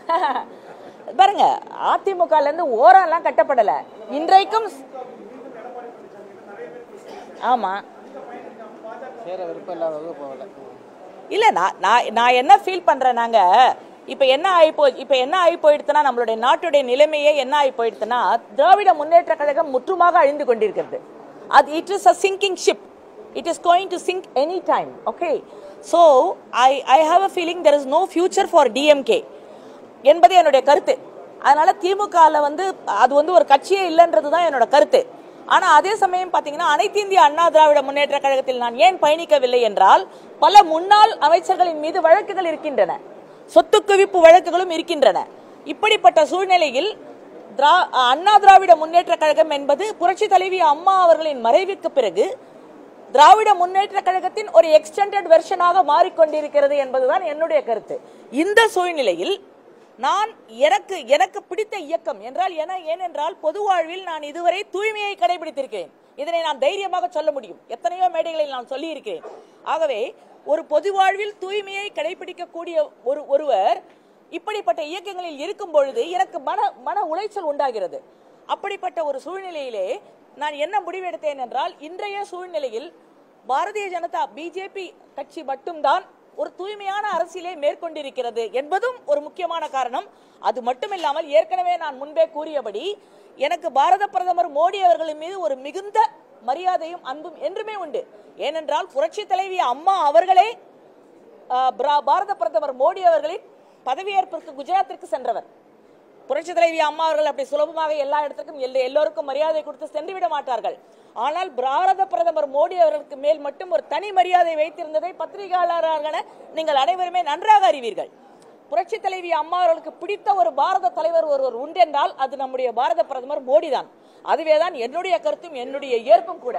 பாருங்க அதிமுகல இருந்து ஓரம்லாம் கட்டப்படல இன்றைக்கும் ஆமா சேர விருப்பம் இல்லாதவங்க போகல இல்ல நான் நான் நான் என்ன ஃபீல் பண்றேன் நாங்க இப்ப என்ன ஆகி போய் இப்ப என்ன ஆகி போயிடுதுன்னா நம்மளுடைய நாட்டுடைய நிலைமையே என்ன ஆகி போயிடுதுன்னா திராவிட முன்னேற்ற கழகம் முற்றுமாக அழிந்து கொண்டிருக்கிறது அது it is a sinking ship it is going to sink any time okay so I I have a feeling there is no future for DMK என்பது என்னுடைய கருத்து அதனால திமுகல வந்து அது வந்து ஒரு கட்சியே இல்லைன்றது தான் என்னோட கருத்து ஆனா அதே சமயம் பாத்தீங்கன்னா அனைத்து இந்திய அண்ணா திராவிட முன்னேற்ற கழகத்தில் நான் ஏன் பயணிக்கவில்லை என்றால் பல முன்னாள் அமைச்சர்களின் மீது வழக்குகள் இருக்கின்றன சொத்து குவிப்பு வழக்குகளும் இருக்கின்றன இப்படிப்பட்ட சூழ்நிலையில் திரா- அண்ணா திராவிட முன்னேற்ற கழகம் என்பது புரட்சி தலைவி அம்மா அவர்களின் மறைவுக்கு பிறகு திராவிட முன்னேற்ற கழகத்தின் ஒரு எக்ஸ்டெண்டட் வெர்ஷனாக மாறிக்கொண்டிருக்கிறது என்பதுதான் என்னுடைய கருத்து இந்த சூழ்நிலையில் நான் எனக்கு எனக்கு பிடித்த இயக்கம் என்றால் என ஏனென்றால் பொது வாழ்வில் நான் இதுவரை தூய்மையை கடைபிடித்திருக்கிறேன் இதனை நான் தைரியமாக சொல்ல முடியும் எத்தனையோ மேடைகளில் நான் சொல்லி இருக்கிறேன் ஆகவே ஒரு பொது வாழ்வில் தூய்மையை கடைபிடிக்கக்கூடிய ஒரு ஒருவர் இப்படிப்பட்ட இயக்கங்களில் இருக்கும் பொழுது எனக்கு மன மன உளைச்சல் உண்டாகிறது அப்படிப்பட்ட ஒரு சூழ்நிலையிலே நான் என்ன முடிவெடுத்தேன் என்றால் இன்றைய சூழ்நிலையில் பாரதிய ஜனதா பிஜேபி கட்சி மட்டும்தான் ஒரு தூய்மையான அரசியலை மேற்கொண்டிருக்கிறது என்பதும் ஒரு முக்கியமான காரணம் அது மட்டுமில்லாமல் ஏற்கனவே நான் முன்பே கூறியபடி எனக்கு பாரத பிரதமர் மோடி அவர்களின் மீது ஒரு மிகுந்த மரியாதையும் அன்பும் என்றுமே உண்டு ஏனென்றால் புரட்சி தலைவி அம்மா அவர்களே ஆஹ், பிரா- பாரத பிரதமர் மோடி அவர்களின் பதவியேற்பிற்கு குஜராத்திற்கு சென்றவர் புரட்சி தலைவி அம்மா அவர்கள் அப்படி சுலபமாக எல்லா இடத்திற்கும் எல்ல- எல்லோருக்கும் மரியாதை கொடுத்து சென்று விட மாட்டார்கள் ஆனால் பாரத பிரதமர் மோடி அவர்களுக்கு மேல் மட்டும் ஒரு தனி மரியாதை வைத்திருந்ததை பத்திரிகையாளரான நீங்கள் அனைவருமே நன்றாக அறிவீர்கள் புரட்சி தலைவி அம்மா அவர்களுக்கு பிடித்த ஒரு பாரத தலைவர் ஒருவர் உண்டென்றால் அது நம்முடைய பாரத பிரதமர் மோடி தான் அதுவேதான் என்னுடைய கருத்தும் என்னுடைய ஏற்பும் கூட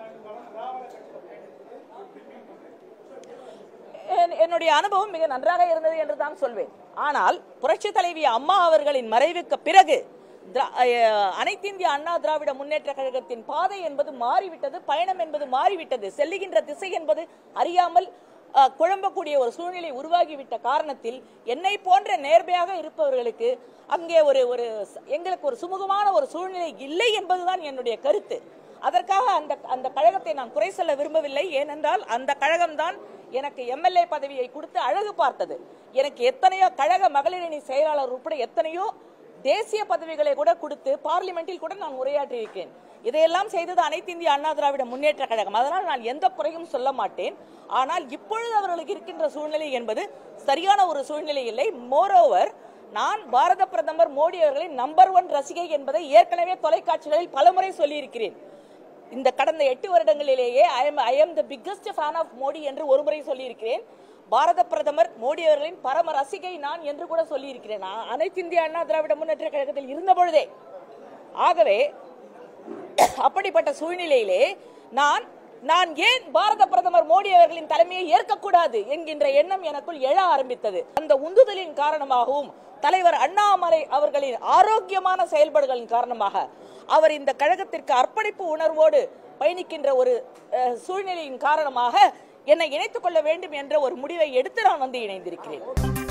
என்- என்னுடைய அனுபவம் மிக நன்றாக இருந்தது என்று தான் சொல்வேன் ஆனால் புரட்சி தலைவி அம்மா அவர்களின் மறைவுக்கு பிறகு திரா- அஹ், அனைத்து இந்திய அண்ணா திராவிட முன்னேற்ற கழகத்தின் பாதை என்பது மாறிவிட்டது பயணம் என்பது மாறிவிட்டது செல்லுகின்ற திசை என்பது அறியாமல் அஹ், குழம்பக்கூடிய ஒரு சூழ்நிலை உருவாகிவிட்ட காரணத்தில் என்னை போன்ற நேர்மையாக இருப்பவர்களுக்கு அங்கே ஒரு ஒரு ச- எங்களுக்கு ஒரு சுமூகமான ஒரு சூழ்நிலை இல்லை என்பதுதான் என்னுடைய கருத்து அதற்காக அந்த அந்த கழகத்தை நான் குறை சொல்ல விரும்பவில்லை ஏனென்றால் அந்த கழகம்தான் எனக்கு எம்எல்ஏ பதவியை கொடுத்து அழகு பார்த்தது எனக்கு எத்தனையோ கழக மகளிரணி செயலாளர் உட்பட எத்தனையோ தேசிய பதவிகளை கூட கொடுத்து பார்லிமெண்டில் கூட நான் உரையாற்றி இருக்கிறேன் இதையெல்லாம் செய்தது அனைத்து இந்திய அண்ணா திராவிட முன்னேற்ற கழகம் அதனால் நான் எந்த குறையும் சொல்ல மாட்டேன் ஆனால் இப்பொழுது அவர்களுக்கு இருக்கின்ற சூழ்நிலை என்பது சரியான ஒரு சூழ்நிலை இல்லை மோரோவர் நான் பாரத பிரதமர் மோடி அவர்களின் நம்பர் ஒன் ரசிகை என்பதை ஏற்கனவே தொலைக்காட்சிகளில் பலமுறை சொல்லியிருக்கிறேன் இந்த கடந்த எட்டு வருடங்களிலேயே I am I am the biggest fan of Modi என்று ஒருமுறை சொல்லியிருக்கிறேன் பாரத பிரதமர் மோடி அவர்களின் பரம ரசிகை நான் என்று கூட சொல்லியிருக்கிறேன் நான் அனைத்து இந்திய அண்ணா திராவிட முன்னேற்ற கழகத்தில் இருந்த பொழுதே ஆகவே அப்படிப்பட்ட சூழ்நிலையிலே நான் நான் ஏன் பாரத பிரதமர் மோடி அவர்களின் தலைமையை ஏற்கக்கூடாது என்கின்ற எண்ணம் எனக்குள் எழ ஆரம்பித்தது அந்த உந்துதலின் காரணமாகவும் தலைவர் அண்ணாமலை அவர்களின் ஆரோக்கியமான செயல்பாடுகளின் காரணமாக அவர் இந்த கழகத்திற்கு அர்ப்பணிப்பு உணர்வோடு பயணிக்கின்ற ஒரு அஹ், சூழ்நிலையின் காரணமாக என்னை இணைத்துக் கொள்ள வேண்டும் என்ற ஒரு முடிவை எடுத்து நான் வந்து இணைந்திருக்கிறேன்